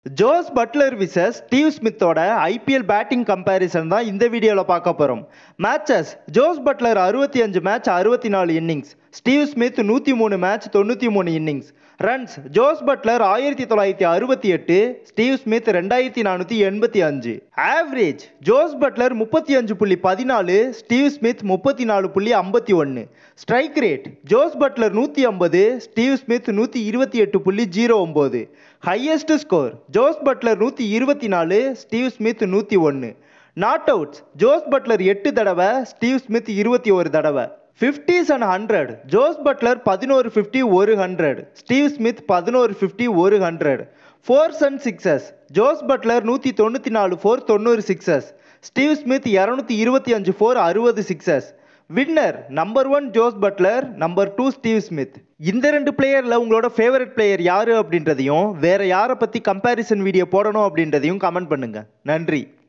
Jose Buttler versus Steve ஸ்மித்தோட IPL batting comparison தான் இந்த வீடியோவில் பார்க்க போகிறோம் மேட்சஸ் ஜோஸ் பட்லர் அறுபத்தி அஞ்சு மேட்ச் அறுபத்தி நாலு இன்னிங்ஸ் ஸ்டீவ் ஸ்மித் நூற்றி மூணு மேட்ச் தொண்ணூற்றி மூணு இன்னிங்ஸ் ரன்ஸ் ஜோஸ் பட்லர் ஆயிரத்தி தொள்ளாயிரத்தி அறுபத்தி எட்டு ஸ்டீவ் ஸ்மித் ரெண்டாயிரத்தி நானூற்றி எண்பத்தி அஞ்சு ஆவரேஜ் ஜோஸ் பட்லர் முப்பத்தி அஞ்சு புள்ளி பதினாலு ஸ்டீவ் ஸ்மித் முப்பத்தி நாலு புள்ளி ஐம்பத்தி ஒன்று ஸ்ட்ரைக் ரேட் ஜோஸ் பட்லர் நூற்றி ஐம்பது ஸ்டீவ் ஸ்மித் நூற்றி இருபத்தி எட்டு புள்ளி ஜீரோ ஒம்பது ஹையஸ்ட் ஸ்கோர் ஜோஸ் பட்லர் நூற்றி இருபத்தி நாலு ஸ்டீவ் ஸ்மித் நூற்றி ஒன்று நாட் அவுட்ஸ் ஜோஸ் பட்லர் எட்டு தடவை ஸ்டீவ் ஸ்மித் இருபத்தி ஒரு தடவை fifties and hundred Jos Buttler பதினோரு ஃபிஃப்டி ஒரு ஹண்ட்ரட் ஸ்டீவ் ஸ்மித் பதினோரு ஃபிஃப்டி ஒரு hundred fours and sixes Jos Buttler நூற்றி தொண்ணூற்றி நாலு ஃபோர் தொண்ணூறு சிக்ஸஸ் ஸ்டீவ் ஸ்மித் இரநூத்தி இருபத்தி அஞ்சு ஃபோர் அறுபது sixes winner number one Jos Buttler number two Steve Smith இந்த ரெண்டு பிளேயரில் உங்களோட ஃபேவரட் பிளேயர் யார் அப்படின்றதையும் வேற யாரை பற்றி கம்பேரிசன் வீடியோ போடணும் அப்படின்றதையும் கமெண்ட் பண்ணுங்க நன்றி